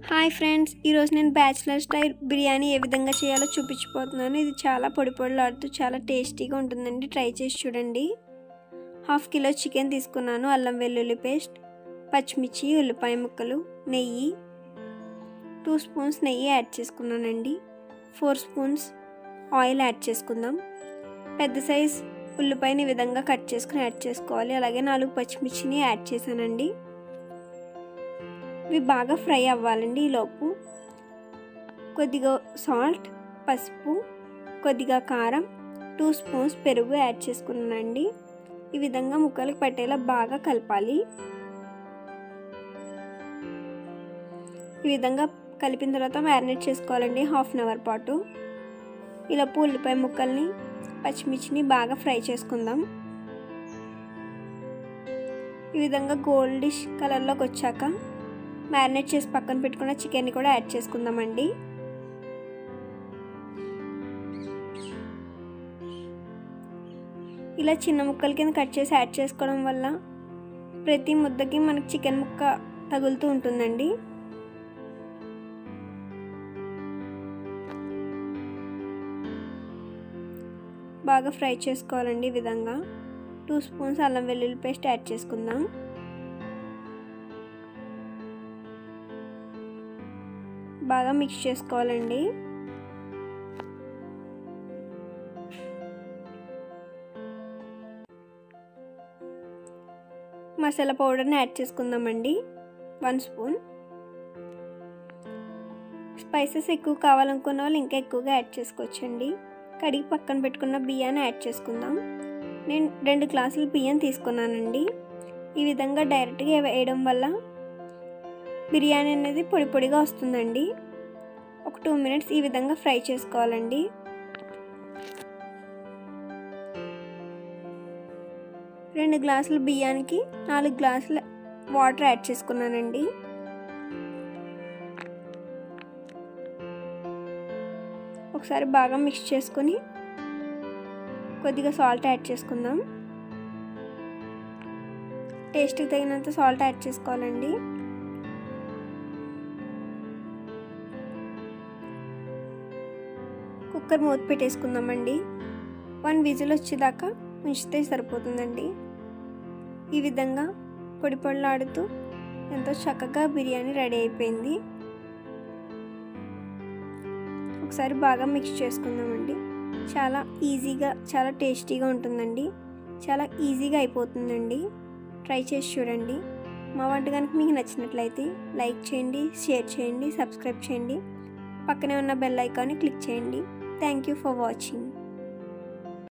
hi friends ఈరోజు నేను bachelor style biryani ఏ విధంగా చేయాలో చూపించిపోతున్నాను ఇది చాలా పొడి పొడిలాడుతూ చాలా టేస్టీగా ఉంటుందండి ట్రై చేసి చూడండి హాఫ్ కిలో చికెన్ తీసుకున్నాను అల్లం వెల్లుల్లి పేస్ట్ పచ్చిమిర్చి ఉల్లిపాయ ముక్కలు నెయ్యి టూ స్పూన్స్ నెయ్యి యాడ్ చేసుకున్నానండి ఫోర్ స్పూన్స్ ఆయిల్ యాడ్ చేసుకుందాం పెద్ద సైజ్ ఉల్లిపాయని ఈ విధంగా కట్ చేసుకుని యాడ్ చేసుకోవాలి అలాగే నాలుగు పచ్చిమిర్చిని యాడ్ చేశానండి ఇవి బాగా ఫ్రై అవ్వాలండి ఈలోపు కొద్దిగా సాల్ట్ పసుపు కొద్దిగా కారం టూ స్పూన్స్ పెరుగు యాడ్ చేసుకున్నానండి ఈ విధంగా ముక్కలకు పట్టేలా బాగా కలపాలి ఈ విధంగా కలిపిన తర్వాత మ్యారినేట్ చేసుకోవాలండి హాఫ్ అన్ అవర్ పాటు ఇలా ఉల్లిపాయ ముక్కల్ని పచ్చిమిర్చిని బాగా ఫ్రై చేసుకుందాం ఈ విధంగా గోల్డిష్ కలర్లోకి వచ్చాక మ్యారినేట్ చేసి పక్కన పెట్టుకున్న చికెన్ని కూడా యాడ్ చేసుకుందామండి ఇలా చిన్న ముక్కల కింద కట్ చేసి యాడ్ చేసుకోవడం వల్ల ప్రతి ముద్దకి మనకి చికెన్ ముక్క తగులుతూ ఉంటుందండి బాగా ఫ్రై చేసుకోవాలండి ఈ విధంగా టూ స్పూన్స్ అల్లం వెల్లుల్లి పేస్ట్ యాడ్ చేసుకుందాం బాగా మిక్స్ చేసుకోవాలండి మసాలా పౌడర్ని యాడ్ చేసుకుందామండి వన్ స్పూన్ స్పైసెస్ ఎక్కువ కావాలనుకున్న వాళ్ళు ఇంకా ఎక్కువగా యాడ్ చేసుకోవచ్చండి కడిగి పక్కన పెట్టుకున్న బియ్యాన్ని యాడ్ చేసుకుందాం నేను రెండు గ్లాసులు బియ్యం తీసుకున్నానండి ఈ విధంగా డైరెక్ట్గా వేయడం వల్ల బిర్యానీ అనేది పొడి పొడిగా వస్తుందండి ఒక టూ మినిట్స్ ఈ విధంగా ఫ్రై చేసుకోవాలండి రెండు గ్లాసుల బియ్యానికి నాలుగు గ్లాసుల వాటర్ యాడ్ చేసుకున్నానండి ఒకసారి బాగా మిక్స్ చేసుకొని కొద్దిగా సాల్ట్ యాడ్ చేసుకుందాం టేస్ట్కి తగినంత సాల్ట్ యాడ్ చేసుకోవాలండి కుక్కర్ మూత పెట్టేసుకుందామండి వన్ విజిల్ వచ్చేదాకా ఉంచితే సరిపోతుందండి ఈ విధంగా పొడి పొడిలాడుతూ ఎంతో చక్కగా బిర్యానీ రెడీ అయిపోయింది ఒకసారి బాగా మిక్స్ చేసుకుందామండి చాలా ఈజీగా చాలా టేస్టీగా ఉంటుందండి చాలా ఈజీగా అయిపోతుందండి ట్రై చేసి చూడండి మా వంట కనుక మీకు నచ్చినట్లయితే లైక్ చేయండి షేర్ చేయండి సబ్స్క్రైబ్ చేయండి పక్కనే ఉన్న బెల్ ఐకాన్ని క్లిక్ చేయండి థ్యాంక్ యూ ఫర్ వాచింగ్